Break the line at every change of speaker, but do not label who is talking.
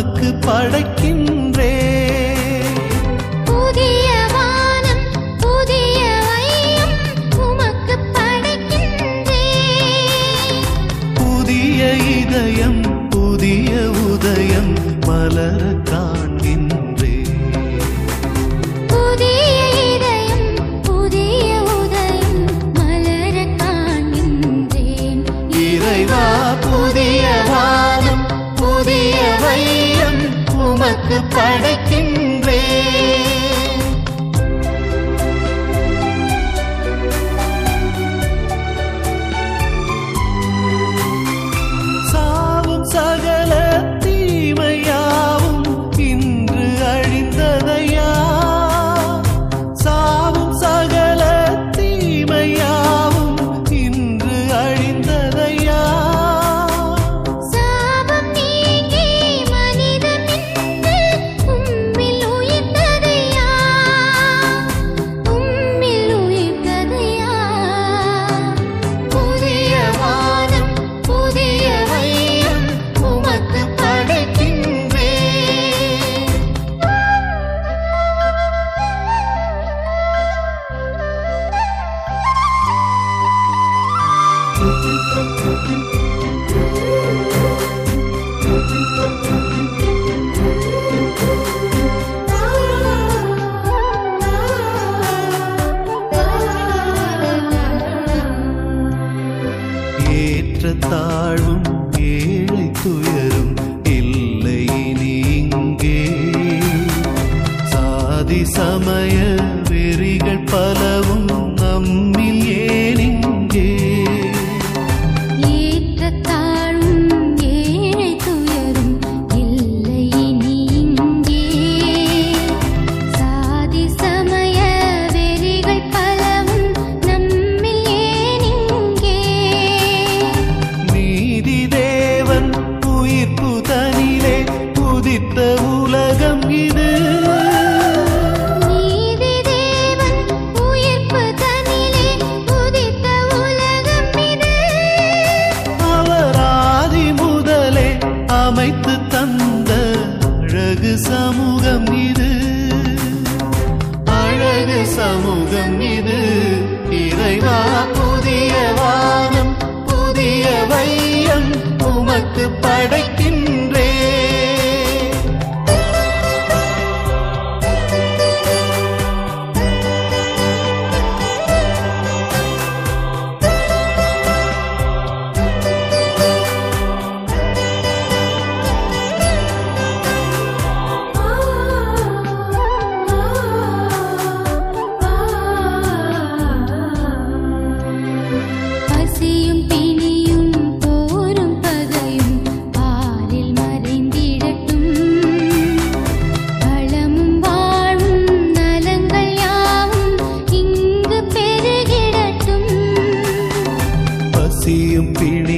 உமக்கு படைக்கின்றே
புதிய வானம் புதிய வையம் உமக்கு படைக்கின்றே
புதிய இதயம் புதிய உதயம் மலர காண்கின்றே
புதிய இதயம் புதிய உதயம் மலர காண்கின்றேன்
இறைவா புதிய வானம் புதிய வையம் உமக்கு படைக்கின்றே சாவும் சகல தீமையாவும் இன்று அழிந்ததையா சாவும் சகல தீமையாவும் இன்று அழிந்ததையா
சாபம் நீங்கி மனிதன் நின்று உம்மில் உயிர்த்ததையா உம்மில் உயிர்த்ததையா புதிய வானம் புதிய வையம் உமக்கு படைக்கின்றே
ஏற்ற தாழ்வும் ஏழை துயரும் இல்லை இனி இங்கே சாதி சமய வெறிகள் பலவும் நம்மில் ஏன் இங்கே
ஏற்ற தாழும் ஏழை துயரும் இல்லை இனி இங்கே சாதி சமய வெறிகள் பலவும் நம்மில் ஏன் இங்கே
நீதி தேவன் உயிர்ப்பு தனிலே புதித்த உலகம் இது
நீதி தேவன் உயிர்ப்பு தனிலே உதித்த உலகம் இது
அவர் ஆதி முதலே அமைத்து தந்த அழகு சமூகம் இது அழகு சமூகம் இது இறைவா புதிய வானம் புதிய வையம் உமக்கு படைக்கின்றே
பசியும் பிணியும் போரும் பகையும் பாலில் மறைந்திடட்டும் வளமும் வாழும் நலங்கள் யாவும் இங்கு பெருகிடட்டும்
பசியும் பிணி